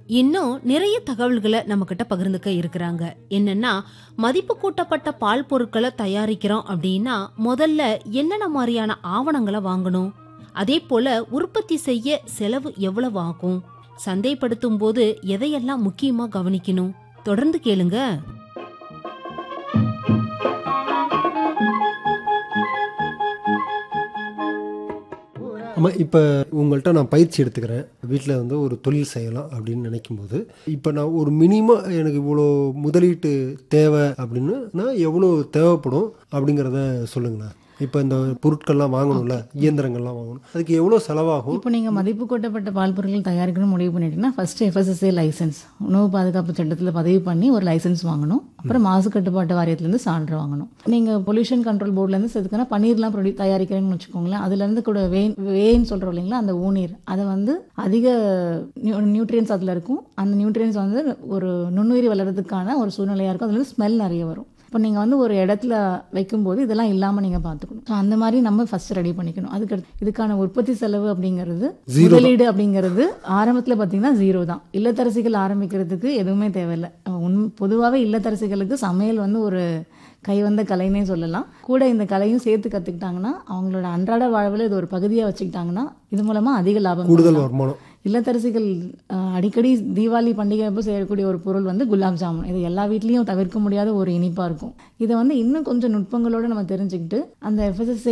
இன்னும் நிறைய தகவல்களை நம்ம கிட்ட பகிர்ந்துக்க இருக்கிறாங்க என்னன்னா மதிப்பு கூட்டப்பட்ட பால் பொருட்களை தயாரிக்கிறோம் அப்படின்னா முதல்ல என்னென்ன மாதிரியான ஆவணங்களை வாங்கணும் அதே போல உற்பத்தி செய்ய செலவு எவ்வளவு ஆகும் சந்தைப்படுத்தும் போது எதையெல்லாம் முக்கியமா கவனிக்கணும் தொடர்ந்து கேளுங்க ஆமாம் இப்போ உங்கள்கிட்ட நான் பயிற்சி எடுத்துக்கிறேன் வீட்டில் வந்து ஒரு தொழில் செய்யலாம் அப்படின்னு நினைக்கும்போது இப்போ நான் ஒரு மினிமம் எனக்கு இவ்வளோ முதலீட்டு தேவை அப்படின்னு நான் எவ்வளோ தேவைப்படும் அப்படிங்கிறத சொல்லுங்களேன் இப்போ இந்த பொருட்கள்லாம் வாங்கணும்ல இயந்திரங்கள்லாம் வாங்கணும் அதுக்கு எவ்வளோ செலவாகும் இப்போ நீங்கள் மதிப்பு கூட்டப்பட்ட பால் பொருட்கள் தயாரிக்கணும்னு முடிவு பண்ணிட்டீங்கன்னா ஃபர்ஸ்ட் எஃப்எஸ்எஸ்ஏ லைசன்ஸ் உணவு பாதுகாப்பு சட்டத்தில் பதிவு பண்ணி ஒரு லைசன்ஸ் வாங்கணும் அப்புறம் மாசு கட்டுப்பாட்டு வாரியத்துலேருந்து சான்று வாங்கணும் நீங்கள் பொல்யூஷன் கண்ட்ரோல் போர்ட்லேருந்து செதுக்கினா பன்னீர்லாம் ப்ரொடியூ தயாரிக்கிறேன்னு வச்சுக்கோங்களேன் அதுலேருந்து கூட வேன் வேன்னு சொல்கிறோம் இல்லைங்களா அந்த ஊநீர் அதை வந்து அதிக நியூட்ரியன்ஸ் அதில் இருக்கும் அந்த நியூட்ரியன்ஸ் வந்து ஒரு நுண்ணுயிரி வளர்கிறதுக்கான ஒரு சூழ்நிலையாக இருக்கும் அதுல ஸ்மெல் நிறைய வரும் இப்போ நீங்கள் வந்து ஒரு இடத்துல வைக்கும்போது இதெல்லாம் இல்லாமல் நீங்கள் பார்த்துக்கணும் ஸோ அந்த மாதிரி நம்ம ஃபர்ஸ்ட் ரெடி பண்ணிக்கணும் அதுக்கு அடுத்து இதுக்கான உற்பத்தி செலவு அப்படிங்கிறது முதலீடு அப்படிங்கிறது ஆரம்பத்தில் பார்த்தீங்கன்னா ஜீரோ தான் இல்லத்தரசிகள் ஆரம்பிக்கிறதுக்கு எதுவுமே தேவையில்லை உண் பொதுவாகவே இல்லத்தரசிகளுக்கு சமையல் வந்து ஒரு கைவந்த கலைன்னே சொல்லலாம் கூட இந்த கலையும் சேர்த்து கற்றுக்கிட்டாங்கன்னா அவங்களோட அன்றாட வாழ்வில் இது ஒரு பகுதியாக வச்சுக்கிட்டாங்கன்னா இது மூலமாக அதிக லாபம் கூடுதல் பண்ணலாம். வருமானம் இல்லத்தரசிகள் அஹ், அடிக்கடி தீபாவளி பண்டிகை அப்போ செய்யக்கூடிய ஒரு பொருள் வந்து குலாப் ஜாமுன் இது எல்லா வீட்லேயும் தவிர்க்க முடியாத ஒரு இனிப்பாக இருக்கும் இதை வந்து இன்னும் கொஞ்சம் நுட்பங்களோட நம்ம தெரிஞ்சுக்கிட்டு அந்த எஃப்எஸ்எஸ்ஏ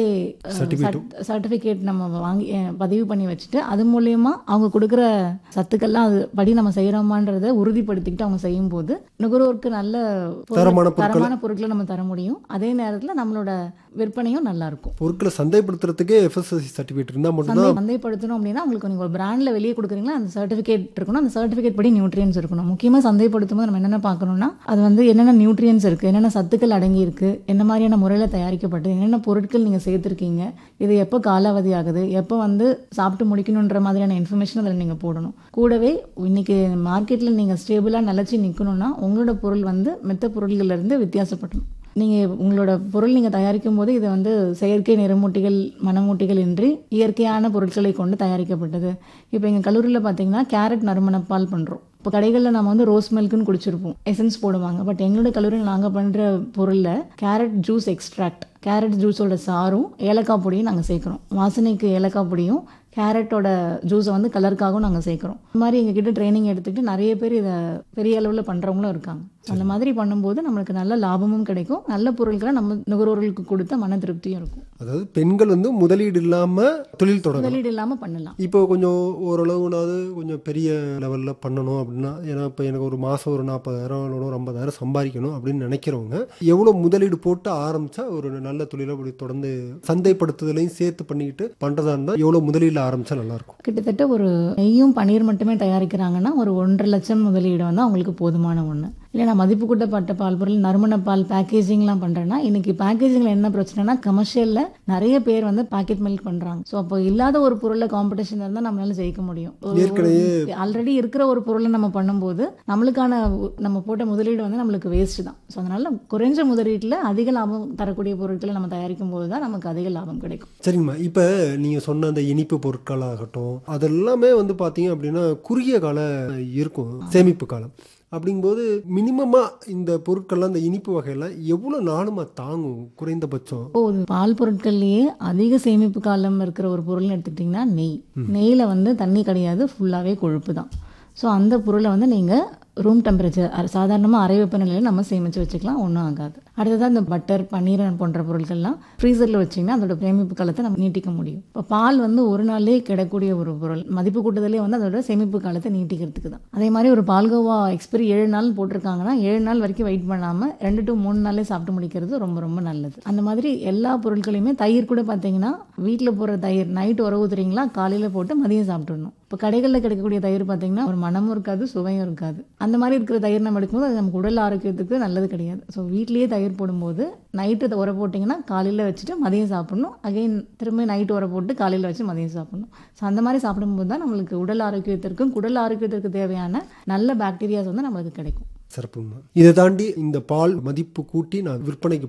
சர்டிஃபிகேட் நம்ம வாங்கி அஹ், பதிவு பண்ணி வச்சுட்டு அது மூலயமா அவங்க கொடுக்குற சத்துக்கள்லாம் அது படி நம்ம செய்கிறோமான்றதை உறுதிப்படுத்திக்கிட்டு அவங்க செய்யும்போது நுகர்வோருக்கு நல்ல பொருள்- தரமான பொருட்களை- தரமான பொருட்களை நம்ம தர முடியும் அதே நேரத்தில் நம்மளோட விற்பனையும் நல்லா இருக்கும் பொருட்களை சந்தைப்படுத்துறதுக்கே எஃப்எஸ்எஸ்சி சர்டிஃபிகேட் இருந்தால் சந்தை மட்டும்தான் சந்தைப்படுத்தணும் அப்படின்னா உங்களுக்கு நீங்கள் ஒரு பிராண்டில் வெளியே கொடுக்குறீங்களா அந்த சர்டிஃபிகேட் இருக்கணும் அந்த சர்டிஃபிகேட் படி நியூட்ரியன்ஸ் இருக்கணும் முக்கியமாக சந்தைப்படுத்தும் போது நம்ம என்னென்ன பார்க்கணும்னா அது வந்து என்னென்ன நியூட்ரியன்ஸ் இருக்குது என்னென்ன சத்துக்கள் அடங்கி இருக்கு என்ன மாதிரியான முறையில் தயாரிக்கப்பட்டது என்னென்ன பொருட்கள் நீங்கள் சேர்த்துருக்கீங்க இது எப்போ காலாவதி ஆகுது எப்போ வந்து சாப்பிட்டு முடிக்கணுன்ற மாதிரியான இன்ஃபர்மேஷன் அதில் நீங்கள் போடணும் கூடவே இன்னைக்கு மார்க்கெட்டில் நீங்கள் ஸ்டேபிளாக நிலச்சி நிற்கணும்னா உங்களோட பொருள் வந்து மெத்த பொருள்கள்ல இருந்து வித்தியாசப்படணும் நீங்கள் உங்களோட பொருள் நீங்கள் தயாரிக்கும் போது இது வந்து செயற்கை நிறமூட்டிகள் மணமூட்டிகள் இன்றி இயற்கையான பொருட்களை கொண்டு தயாரிக்கப்பட்டது இப்போ எங்கள் கல்லூரியில் பார்த்தீங்கன்னா கேரட் நறுமணப்பால் பண்ணுறோம் இப்போ கடைகளில் நம்ம வந்து ரோஸ் மில்க்குன்னு குடிச்சிருப்போம் எசன்ஸ் போடுவாங்க பட் எங்களோட கல்லூரியில் நாங்கள் பண்ணுற பொருளில் கேரட் ஜூஸ் எக்ஸ்ட்ராக்ட் கேரட் ஜூஸோட சாரும் ஏலக்காய் பொடியும் நாங்கள் சேர்க்குறோம் வாசனைக்கு ஏலக்காய் பொடியும் கேரட்டோட ஜூஸை வந்து கலருக்காகவும் நாங்கள் சேர்க்குறோம் இந்த மாதிரி எங்ககிட்ட ட்ரைனிங் எடுத்துக்கிட்டு நிறைய பேர் இதை பெரிய அளவில் பண்ணுறவங்களும் இருக்காங்க அந்த மாதிரி பண்ணும்போது நம்மளுக்கு நல்ல லாபமும் கிடைக்கும் நல்ல பொருட்களை நம்ம நுகர்வோர்களுக்கு கொடுத்த மன திருப்தியும் இருக்கும் அதாவது பெண்கள் வந்து முதலீடு இல்லாமல் தொழில் தொடங்கலாம் முதலீடு இல்லாமல் பண்ணலாம் இப்போ கொஞ்சம் ஓரளவுனாவது கொஞ்சம் பெரிய லெவலில் பண்ணணும் அப்படின்னா ஏன்னா இப்போ எனக்கு ஒரு மாதம் ஒரு நாற்பதாயிரம் இல்லை ஒரு ஐம்பதாயிரம் சம்பாதிக்கணும் அப்படின்னு நினைக்கிறவங்க எவ்வளோ முதலீடு போட்டு ஆரம்பிச்சா ஒரு நல்ல தொழிலை அப்படி தொடர்ந்து சந்தைப்படுத்துதலையும் சேர்த்து பண்ணிக்கிட்டு பண்ணுறதா இருந்தால் எவ்வளோ முதலீடில் ஆரம்பிச்சா நல்லாயிருக்கும் கிட்டத்தட்ட ஒரு நெய்யும் பன்னீர் மட்டுமே தயாரிக்கிறாங்கன்னா ஒரு ஒன்றரை லட்சம் முதலீடு வந்து அவங்களுக்கு போதுமான ஒன்று இல்லை நான் மதிப்பு கூட்டப்பட்ட பால் பொருள் நறுமண பால் பேக்கேஜிங்லாம் பண்ணுறேன்னா இன்னைக்கு பேக்கேஜிங்கில் என்ன பிரச்சனைனா கமர்ஷியலில் நிறைய பேர் வந்து பாக்கெட் மில்க் பண்ணுறாங்க ஸோ அப்போ இல்லாத ஒரு பொருளில் காம்படிஷன் இருந்தால் நம்மளால ஜெயிக்க முடியும் ஏற்கனவே- ஆல்ரெடி இருக்கிற ஒரு பொருளை நம்ம பண்ணும்போது நம்மளுக்கான உ- நம்ம போட்ட முதலீடு வந்து நம்மளுக்கு வேஸ்ட் தான் ஸோ அதனால குறைஞ்ச முதலீட்டில் அதிக லாபம் தரக்கூடிய பொருட்களை நம்ம தயாரிக்கும் போது தான் நமக்கு அதிக லாபம் கிடைக்கும் சரிங்கம்மா இப்போ நீங்கள் சொன்ன அந்த இனிப்பு பொருட்களாகட்டும் அதெல்லாமே வந்து பார்த்தீங்க அப்படின்னா குறுகிய கால இருக்கும் சேமிப்பு காலம் அப்படிங்கும்போது மினிமமாக இந்த பொருட்கள்லாம் இந்த இனிப்பு வகையெல்லாம் எவ்வளோ நாளுமா தாங்கும் குறைந்தபட்சம் இப்போ ஒரு பால் பொருட்கள்லயே அதிக சேமிப்பு காலம் இருக்கிற ஒரு பொருள்னு எடுத்துக்கிட்டிங்கன்னா நெய் நெய்யில் வந்து தண்ணி கிடையாது ஃபுல்லாகவே கொழுப்பு தான் ஸோ அந்த பொருளை வந்து நீங்கள் ரூம் டெம்பரேச்சர் சாதாரணமாக அறை வெப்பநிலையில் நம்ம சேமித்து வச்சுக்கலாம் ஒன்றும் ஆகாது அடுத்ததாக இந்த பட்டர் பன்னீர் போன்ற பொருட்கள்லாம் ஃப்ரீசரில் வச்சிங்கன்னா அதோட சேமிப்பு காலத்தை நம்ம நீட்டிக்க முடியும் இப்போ பால் வந்து ஒரு நாள்லேயே கிடக்கூடிய ஒரு பொருள் மதிப்பு கூட்டத்திலே வந்து அதோட சேமிப்பு காலத்தை நீட்டிக்கிறதுக்கு தான் அதே மாதிரி ஒரு பால்கோவா எக்ஸ்பைரி ஏழு நாள் போட்டிருக்காங்கன்னா ஏழு நாள் வரைக்கும் வெயிட் பண்ணாமல் ரெண்டு டு மூணு நாளே சாப்பிட்டு முடிக்கிறது ரொம்ப ரொம்ப நல்லது அந்த மாதிரி எல்லா பொருட்களையுமே தயிர் கூட பார்த்தீங்கன்னா வீட்டில் போடுற தயிர் நைட் உர ஊத்துறீங்களா காலையில் போட்டு மதியம் சாப்பிட்டுடணும் இப்போ கடைகளில் கிடைக்கக்கூடிய தயிர் பார்த்தீங்கன்னா ஒரு மனமும் இருக்காது சுவையும் இருக்காது அந்த மாதிரி இருக்கிற தயிர் நம்ம எடுக்கும்போது அது நமக்கு உடல் ஆரோக்கியத்துக்கு நல்லது கிடையாது ஸோ வீட்லேயே தயிர் போடும்போது நைட்டு உர போட்டிங்கன்னா காலையில் வச்சுட்டு மதியம் சாப்பிடணும் அகைன் திரும்ப நைட் உர போட்டு காலையில் வச்சு மதியம் சாப்பிடணும் ஸோ அந்த மாதிரி சாப்பிடும்போது தான் நம்மளுக்கு உடல் ஆரோக்கியத்திற்கும் குடல் ஆரோக்கியத்திற்கு தேவையான நல்ல பாக்டீரியாஸ் வந்து நம்மளுக்கு கிடைக்கும் சிறப்புங்கம்மா இதை தாண்டி இந்த பால் மதிப்பு கூட்டி நான் விற்பனைக்கு